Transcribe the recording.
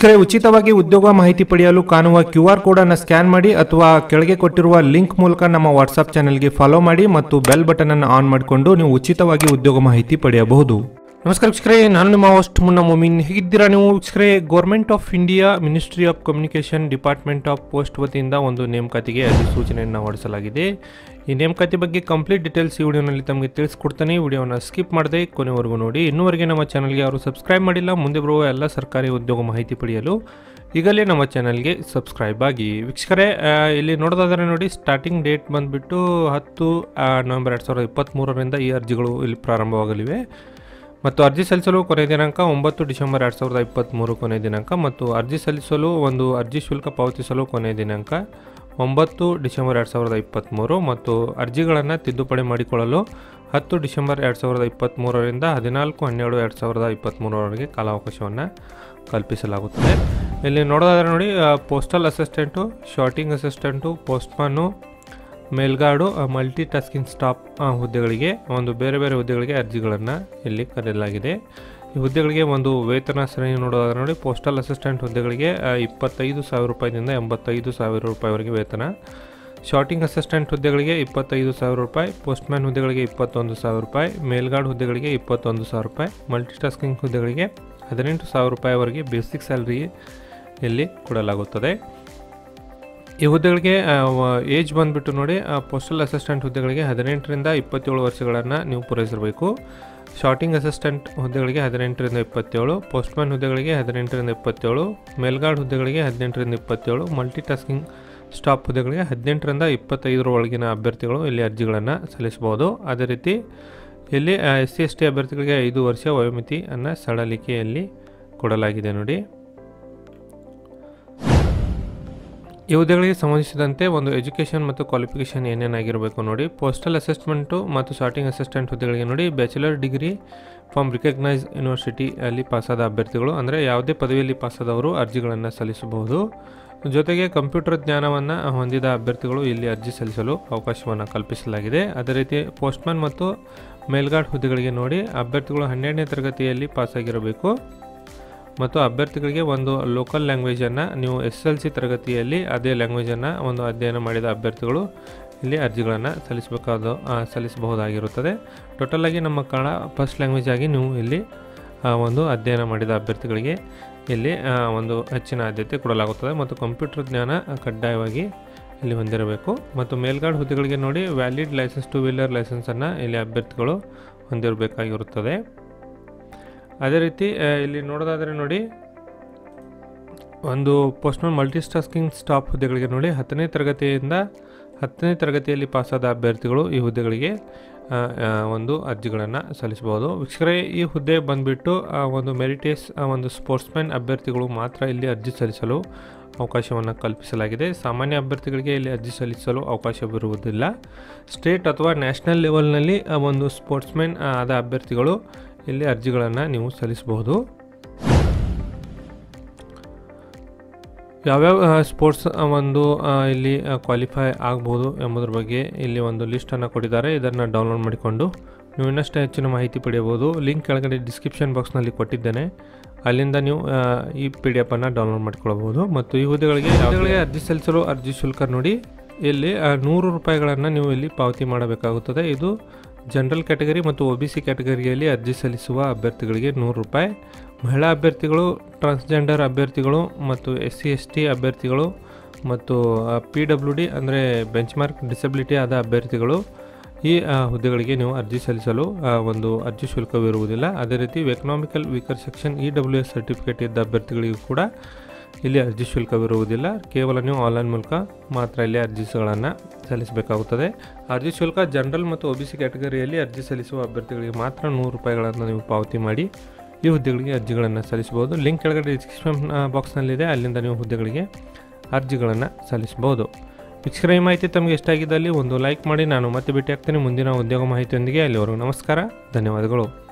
ವೀಕ್ಷಕರೇ ಉಚಿತವಾಗಿ ಉದ್ಯೋಗ ಮಾಹಿತಿ ಪಡೆಯಲು ಕಾಣುವ ಕ್ಯೂ ಆರ್ ಕೋಡ್ ಅನ್ನು ಸ್ಕ್ಯಾನ್ ಮಾಡಿ ಅಥವಾ ಕೆಳಗೆ ಕೊಟ್ಟಿರುವ ಲಿಂಕ್ ಮೂಲಕ ನಮ್ಮ ವಾಟ್ಸ್ಆಪ್ ಚಾನೆಲ್ಗೆ ಫಾಲೋ ಮಾಡಿ ಮತ್ತು ಬೆಲ್ ಬಟನ್ ಅನ್ನು ಆನ್ ಮಾಡಿಕೊಂಡು ನೀವು ಉಚಿತವಾಗಿ ಉದ್ಯೋಗ ಮಾಹಿತಿ ಪಡೆಯಬಹುದು ನಮಸ್ಕಾರ ವೀಕ್ಷಕರೇ ನಾನು ನಿಮ್ಮ ಹೋಸ್ಟ್ ಮುನ್ನ ಮೊಮಿನ್ ಹೇಗಿದ್ದೀರಾ ನೀವು ವೀಕ್ಷಕರೇ government of India ministry of communication department of post ವತಿಯಿಂದ ಒಂದು ನೇಮಕಾತಿಗೆ ಅಧಿಸೂಚನೆಯನ್ನು ಹೊರಡಿಸಲಾಗಿದೆ ಈ ನೇಮಕಾತಿ ಬಗ್ಗೆ ಕಂಪ್ಲೀಟ್ ಡೀಟೇಲ್ಸ್ ಈ ವಿಡಿಯೋನಲ್ಲಿ ತಮಗೆ ತಿಳಿಸ್ಕೊಡ್ತಾನೆ ವಿಡಿಯೋನ ಸ್ಕಿಪ್ ಮಾಡದೆ ಕೊನೆವರೆಗೂ ನೋಡಿ ಇನ್ನೂವರೆಗೆ ನಮ್ಮ ಚಾನಲ್ಗೆ ಯಾರು ಸಬ್ಸ್ಕ್ರೈಬ್ ಮಾಡಿಲ್ಲ ಮುಂದೆ ಬರುವ ಎಲ್ಲ ಸರ್ಕಾರಿ ಉದ್ಯೋಗ ಮಾಹಿತಿ ಪಡೆಯಲು ಈಗಲೇ ನಮ್ಮ ಚಾನಲ್ಗೆ ಸಬ್ಸ್ಕ್ರೈಬ್ ಆಗಿ ವೀಕ್ಷಕರೇ ಆ, ಇಲ್ಲಿ ನೋಡೋದಾದರೆ ನೋಡಿ ಸ್ಟಾರ್ಟಿಂಗ್ ಡೇಟ್ ಬಂದುಬಿಟ್ಟು ಹತ್ತು ಆ, ನವೆಂಬರ್ ಎರಡು ಸಾವಿರದ ಇಪ್ಪತ್ತ್ಮೂರರಿಂದ ಈ ಅರ್ಜಿಗಳು ಇಲ್ಲಿ ಪ್ರಾರಂಭವಾಗಲಿವೆ ಮತ್ತು ಅರ್ಜಿ ಸಲ್ಲಿಸಲು ಕೊನೆಯ ದಿನಾಂಕ ಒಂಬತ್ತು ಡಿಸೆಂಬರ್ ಎರಡು ಸಾವಿರದ ಇಪ್ಪತ್ತ್ಮೂರು ಕೊನೆಯ ದಿನಾಂಕ ಮತ್ತು ಅರ್ಜಿ ಸಲ್ಲಿಸಲು ಒಂದು ಅರ್ಜಿ ಶುಲ್ಕ ಪಾವತಿಸಲು ಕೊನೆಯ ದಿನಾಂಕ ಒಂಬತ್ತು ಡಿಸೆಂಬರ್ ಎರಡು ಸಾವಿರದ ಇಪ್ಪತ್ತ್ಮೂರು ಮತ್ತು ಅರ್ಜಿಗಳನ್ನು ತಿದ್ದುಪಡಿ ಮಾಡಿಕೊಳ್ಳಲು ಹತ್ತು ಡಿಸೆಂಬರ್ ಎರಡು ಸಾವಿರದ ಇಪ್ಪತ್ತ್ಮೂರರಿಂದ ಹದಿನಾಲ್ಕು ಹನ್ನೆರಡು ಎರಡು ಸಾವಿರದ ಇಪ್ಪತ್ತ್ಮೂರವರೆಗೆ ಕಾಲಾವಕಾಶವನ್ನು ಕಲ್ಪಿಸಲಾಗುತ್ತದೆ ಇಲ್ಲಿ ನೋಡೋದಾದ್ರೆ ನೋಡಿ postal assistant sorting assistant postman mail guard multitasking staff ಆ, ಹುದ್ದೆಗಳಿಗೆ ಒಂದು ಬೇರೆ ಬೇರೆ ಹುದ್ದೆಗಳಿಗೆ ಅರ್ಜಿಗಳನ್ನು ಇಲ್ಲಿ ಕರೆಯಲಾಗಿದೆ ಈ ಹುದ್ದೆಗಳಿಗೆ ಒಂದು ವೇತನ ಶ್ರೇಣಿ ನೋಡೋದಾದ್ರೆ ನೋಡಿ ಪೋಸ್ಟಲ್ ಅಸಿಸ್ಟೆಂಟ್ ಹುದ್ದೆಗಳಿಗೆ ಆ, ಇಪ್ಪತ್ತೈದು ಸಾವಿರ ರೂಪಾಯಿದಿಂದ ಎಂಬತ್ತೈದು ಸಾವಿರ ರೂಪಾಯಿವರೆಗೆ ವೇತನ ಶಾರ್ಟಿಂಗ್ ಅಸಿಸ್ಟೆಂಟ್ ಹುದ್ದೆಗಳಿಗೆ ಇಪ್ಪತ್ತೈದು ಸಾವಿರ ರೂಪಾಯಿ ಪೋಸ್ಟ್ಮ್ಯಾನ್ ಹುದ್ದೆಗಳಿಗೆ ಇಪ್ಪತ್ತೊಂದು ಸಾವಿರ ರೂಪಾಯಿ ಮೇಲ್ಗಾರ್ಡ್ ಹುದ್ದೆಗಳಿಗೆ ಇಪ್ಪತ್ತೊಂದು ಸಾವಿರ ರೂಪಾಯಿ ಮಲ್ಟಿ ಟಾಸ್ಕಿಂಗ್ ಹುದ್ದೆಗಳಿಗೆ ಹದಿನೆಂಟು ಸಾವಿರ ರೂಪಾಯಿವರೆಗೆ ಬೇಸಿಕ್ ಸ್ಯಾಲ್ರಿ ಇಲ್ಲಿ ಕೊಡಲಾಗುತ್ತದೆ ಈ ಹುದ್ದೆಗಳಿಗೆ ಏಜ್ ಬಂದುಬಿಟ್ಟು ನೋಡಿ ಪೋಸ್ಟಲ್ ಅಸಿಸ್ಟೆಂಟ್ ಹುದ್ದೆಗಳಿಗೆ ಹದಿನೆಂಟರಿಂದ ಇಪ್ಪತ್ತೇಳು ವರ್ಷಗಳನ್ನು ನೀವು ಪೂರೈಸಿರಬೇಕು ಶಾರ್ಟಿಂಗ್ ಅಸಿಸ್ಟೆಂಟ್ ಹುದ್ದೆಗಳಿಗೆ ಹದಿನೆಂಟರಿಂದ ಇಪ್ಪತ್ತೇಳು ಪೋಸ್ಟ್ಮ್ಯಾನ್ ಹುದ್ದೆಗಳಿಗೆ ಹದಿನೆಂಟರಿಂದ ಇಪ್ಪತ್ತೇಳು ಮೇಲ್ಗಾರ್ಡ್ ಹುದ್ದೆಗಳಿಗೆ ಹದಿನೆಂಟರಿಂದ ಇಪ್ಪತ್ತೇಳು ಮಲ್ಟಿ ಟಾಸ್ಕಿಂಗ್ ಸ್ಟಾಫ್ ಹುದ್ದೆಗಳಿಗೆ ಹದಿನೆಂಟರಿಂದ ಇಪ್ಪತ್ತೈದರ ಒಳಗಿನ ಅಭ್ಯರ್ಥಿಗಳು ಇಲ್ಲಿ ಅರ್ಜಿಗಳನ್ನು ಸಲ್ಲಿಸಬಹುದು ಅದೇ ರೀತಿ ಇಲ್ಲಿ ಎಸ್ ಸಿ ಎಸ್ ಟಿ ಅಭ್ಯರ್ಥಿಗಳಿಗೆ ಐದು ವರ್ಷ ವಯೋಮಿತಿಯನ್ನು ಸಡಲಿಕೆಯಲ್ಲಿ ಕೊಡಲಾಗಿದೆ ನೋಡಿ ಈ ಹುದ್ದೆಗಳಿಗೆ ಸಂಬಂಧಿಸಿದಂತೆ ಒಂದು ಎಜುಕೇಷನ್ ಮತ್ತು ಕ್ವಾಲಿಫಿಕೇಷನ್ ಏನೇನಾಗಿರಬೇಕು ನೋಡಿ ಪೋಸ್ಟಲ್ ಅಸಿಸ್ಟ್ಮೆಂಟು ಮತ್ತು ಶಾರ್ಟಿಂಗ್ ಅಸಿಸ್ಟೆಂಟ್ ಹುದ್ದೆಗಳಿಗೆ ನೋಡಿ bachelor degree from recognise university ಅಲ್ಲಿ ಪಾಸಾದ ಅಭ್ಯರ್ಥಿಗಳು ಅಂದರೆ ಯಾವುದೇ ಪದವಿಯಲ್ಲಿ ಪಾಸಾದವರು ಅರ್ಜಿಗಳನ್ನು ಸಲ್ಲಿಸಬಹುದು ಜೊತೆಗೆ ಕಂಪ್ಯೂಟರ್ ಜ್ಞಾನವನ್ನು ಹೊಂದಿದ ಅಭ್ಯರ್ಥಿಗಳು ಇಲ್ಲಿ ಅರ್ಜಿ ಸಲ್ಲಿಸಲು ಅವಕಾಶವನ್ನು ಕಲ್ಪಿಸಲಾಗಿದೆ ಅದೇ ರೀತಿ ಪೋಸ್ಟ್ಮ್ಯಾನ್ ಮತ್ತು ಮೇಲ್ಗಾರ್ಡ್ ಹುದ್ದೆಗಳಿಗೆ ನೋಡಿ ಅಭ್ಯರ್ಥಿಗಳು ಹನ್ನೆರಡನೇ ತರಗತಿಯಲ್ಲಿ ಪಾಸಾಗಿರಬೇಕು ಮತ್ತು ಅಭ್ಯರ್ಥಿಗಳಿಗೆ ಒಂದು ಲೋಕಲ್ ಲ್ಯಾಂಗ್ವೇಜನ್ನು ನೀವು ಎಸ್ ಎಲ್ ಸಿ ತರಗತಿಯಲ್ಲಿ ಅದೇ ಲ್ಯಾಂಗ್ವೇಜನ್ನು ಒಂದು ಅಧ್ಯಯನ ಮಾಡಿದ ಅಭ್ಯರ್ಥಿಗಳು ಇಲ್ಲಿ ಅರ್ಜಿಗಳನ್ನು ಸಲ್ಲಿಸಬೇಕಾದ ಆ, ಸಲ್ಲಿಸಬಹುದಾಗಿರುತ್ತದೆ ಟೋಟಲಾಗಿ ನಮ್ಮ ಕನ್ನಡ ಫಸ್ಟ್ ಲ್ಯಾಂಗ್ವೇಜ್ ಆಗಿ ನೀವು ಇಲ್ಲಿ ಆ, ಒಂದು ಅಧ್ಯಯನ ಮಾಡಿದ ಅಭ್ಯರ್ಥಿಗಳಿಗೆ ಇಲ್ಲಿ ಆ, ಒಂದು ಹೆಚ್ಚಿನ ಆದ್ಯತೆ ಕೊಡಲಾಗುತ್ತದೆ ಮತ್ತು ಕಂಪ್ಯೂಟರ್ ಜ್ಞಾನ ಆ, ಕಡ್ಡಾಯವಾಗಿ ಇಲ್ಲಿ ಹೊಂದಿರಬೇಕು ಮತ್ತು ಮೇಲ್ಗಾರ್ಡ್ ಹುದ್ದೆಗಳಿಗೆ ನೋಡಿ ವ್ಯಾಲಿಡ್ ಲೈಸೆನ್ಸ್ ಟು ವೀಲರ್ ಲೈಸೆನ್ಸನ್ನು ಇಲ್ಲಿ ಅಭ್ಯರ್ಥಿಗಳು ಹೊಂದಿರಬೇಕಾಗಿರುತ್ತದೆ ಅದೇ ರೀತಿ ಆ, ಇಲ್ಲಿ ನೋಡೋದಾದರೆ ನೋಡಿ ಒಂದು ಪೋಸ್ಟ್ಮನ್ ಮಲ್ಟಿಟಾಸ್ಕಿಂಗ್ ಸ್ಟಾಫ್ ಹುದ್ದೆಗಳಿಗೆ ನೋಡಿ ಹತ್ತನೇ ತರಗತಿಯಿಂದ ಹತ್ತನೇ ತರಗತಿಯಲ್ಲಿ ಪಾಸಾದ ಅಭ್ಯರ್ಥಿಗಳು ಈ ಹುದ್ದೆಗಳಿಗೆ ಆ, ಆ, ಒಂದು ಅರ್ಜಿಗಳನ್ನು ಸಲ್ಲಿಸಬಹುದು ವೀಕ್ಷಕರೇ ಈ ಹುದ್ದೆ ಬಂದುಬಿಟ್ಟು ಒಂದು ಮೆರಿಟೇಸ್ ಒಂದು ಸ್ಪೋರ್ಟ್ಸ್ಮ್ಯಾನ್ ಅಭ್ಯರ್ಥಿಗಳು ಮಾತ್ರ ಇಲ್ಲಿ ಅರ್ಜಿ ಸಲ್ಲಿಸಲು ಅವಕಾಶವನ್ನು ಕಲ್ಪಿಸಲಾಗಿದೆ ಸಾಮಾನ್ಯ ಅಭ್ಯರ್ಥಿಗಳಿಗೆ ಇಲ್ಲಿ ಅರ್ಜಿ ಸಲ್ಲಿಸಲು ಅವಕಾಶವಿರುವುದಿಲ್ಲ ಸ್ಟೇಟ್ ಅಥವಾ ನ್ಯಾಷನಲ್ ಲೆವೆಲ್ನಲ್ಲಿ ಆ, ಒಂದು ಸ್ಪೋರ್ಟ್ಸ್ಮ್ಯಾನ್ ಆದ ಅಭ್ಯರ್ಥಿಗಳು ಇಲ್ಲಿ ಅರ್ಜಿಗಳನ್ನು ನೀವು ಸಲ್ಲಿಸಬಹುದು ಯಾವ್ಯಾವ ಸ್ಪೋರ್ಟ್ಸ್ ಒಂದು ಆ, ಇಲ್ಲಿ ಕ್ವಾಲಿಫೈ ಆಗ್ಬೋದು ಎಂಬುದ್ರ ಬಗ್ಗೆ ಇಲ್ಲಿ ಒಂದು ಲಿಸ್ಟನ್ನು ಕೊಟ್ಟಿದ್ದಾರೆ ಇದನ್ನು ಡೌನ್ಲೋಡ್ ಮಾಡಿಕೊಂಡು ನೀವು ಇನ್ನಷ್ಟು ಹೆಚ್ಚಿನ ಮಾಹಿತಿ ಪಡೆಯಬಹುದು ಲಿಂಕ್ ಕೆಳಗಡೆ ಡಿಸ್ಕ್ರಿಪ್ಷನ್ ಬಾಕ್ಸ್ನಲ್ಲಿ ಕೊಟ್ಟಿದ್ದೇನೆ ಅಲ್ಲಿಂದ ನೀವು ಆ, ಈ ಪಿ ಡಿ ಎಫನ್ನು ಡೌನ್ಲೋಡ್ ಮಾಡಿಕೊಳ್ಳಬಹುದು ಮತ್ತು ಈ ಹುದ್ದೆಗಳಿಗೆ ಯಾವುದೇ ಅರ್ಜಿ ಸಲ್ಲಿಸಲು ಅರ್ಜಿ ಶುಲ್ಕ ನೋಡಿ ಇಲ್ಲಿ ಆ, ನೂರು ರೂಪಾಯಿಗಳನ್ನು ನೀವು ಇಲ್ಲಿ ಪಾವತಿ ಮಾಡಬೇಕಾಗುತ್ತದೆ ಇದು ಜನರಲ್ ಕ್ಯಾಟಗರಿ ಮತ್ತು ಒ ಬಿ ಸಿ ಕ್ಯಾಟಗರಿಯಲ್ಲಿ ಅರ್ಜಿ ಸಲ್ಲಿಸುವ ಅಭ್ಯರ್ಥಿಗಳಿಗೆ ನೂರು ರೂಪಾಯಿ ಮಹಿಳಾ ಅಭ್ಯರ್ಥಿಗಳು ಟ್ರಾನ್ಸ್ಜೆಂಡರ್ ಅಭ್ಯರ್ಥಿಗಳು ಮತ್ತು ಎಸ್ ಸಿ ಎಸ್ ಟಿ ಅಭ್ಯರ್ಥಿಗಳು ಮತ್ತು ಪಿ ಡಬ್ಲ್ಯೂ ಡಿ ಅಂದರೆ ಬೆಂಚ್ಮಾರ್ಕ್ ಡಿಸಬಿಲಿಟಿ ಆದ ಅಭ್ಯರ್ಥಿಗಳು ಈ ಆ, ಹುದ್ದೆಗಳಿಗೆ ನೀವು ಅರ್ಜಿ ಸಲ್ಲಿಸಲು ಆ, ಒಂದು ಅರ್ಜಿ ಶುಲ್ಕವಿರುವುದಿಲ್ಲ ಅದೇ ರೀತಿ economical weaker section E W S certificate ಇದ್ದ ಅಭ್ಯರ್ಥಿಗಳಿಗೂ ಕೂಡ ಇಲ್ಲಿ ಅರ್ಜಿ ಶುಲ್ಕವಿರುವುದಿಲ್ಲ ಕೇವಲ ನೀವು ಆನ್ಲೈನ್ ಮೂಲಕ ಮಾತ್ರ ಇಲ್ಲಿ ಅರ್ಜಿಗಳನ್ನು ಸಲ್ಲಿಸಬೇಕಾಗುತ್ತದೆ ಅರ್ಜಿ ಶುಲ್ಕ ಜನರಲ್ ಮತ್ತು ಒ ಬಿ ಸಿ ಕ್ಯಾಟಗರಿಯಲ್ಲಿ ಅರ್ಜಿ ಸಲ್ಲಿಸುವ ಅಭ್ಯರ್ಥಿಗಳಿಗೆ ಮಾತ್ರ ನೂರು ರೂಪಾಯಿಗಳನ್ನು ನೀವು ಪಾವತಿ ಮಾಡಿ ಈ ಹುದ್ದೆಗಳಿಗೆ ಅರ್ಜಿಗಳನ್ನು ಸಲ್ಲಿಸಬಹುದು ಲಿಂಕ್ ಕೆಳಗಡೆ ಡಿಸ್ಕ್ರಿಪ್ಷನ್ ಬಾಕ್ಸ್ನಲ್ಲಿದೆ ಅಲ್ಲಿಂದ ನೀವು ಹುದ್ದೆಗಳಿಗೆ ಅರ್ಜಿಗಳನ್ನು ಸಲ್ಲಿಸಬಹುದು ವೀಕ್ಷಕರ ಈ ಮಾಹಿತಿ ತಮಗೆ ಇಷ್ಟ ಆಗಿದ್ದಲ್ಲಿ ಒಂದು ಲೈಕ್ ಮಾಡಿ ನಾನು ಮತ್ತೆ ಭೇಟಿ ಆಗ್ತೀನಿ ಮುಂದಿನ ಉದ್ಯೋಗ ಮಾಹಿತಿಯೊಂದಿಗೆ ಅಲ್ಲಿವರೆಗೂ ನಮಸ್ಕಾರ ಧನ್ಯವಾದಗಳು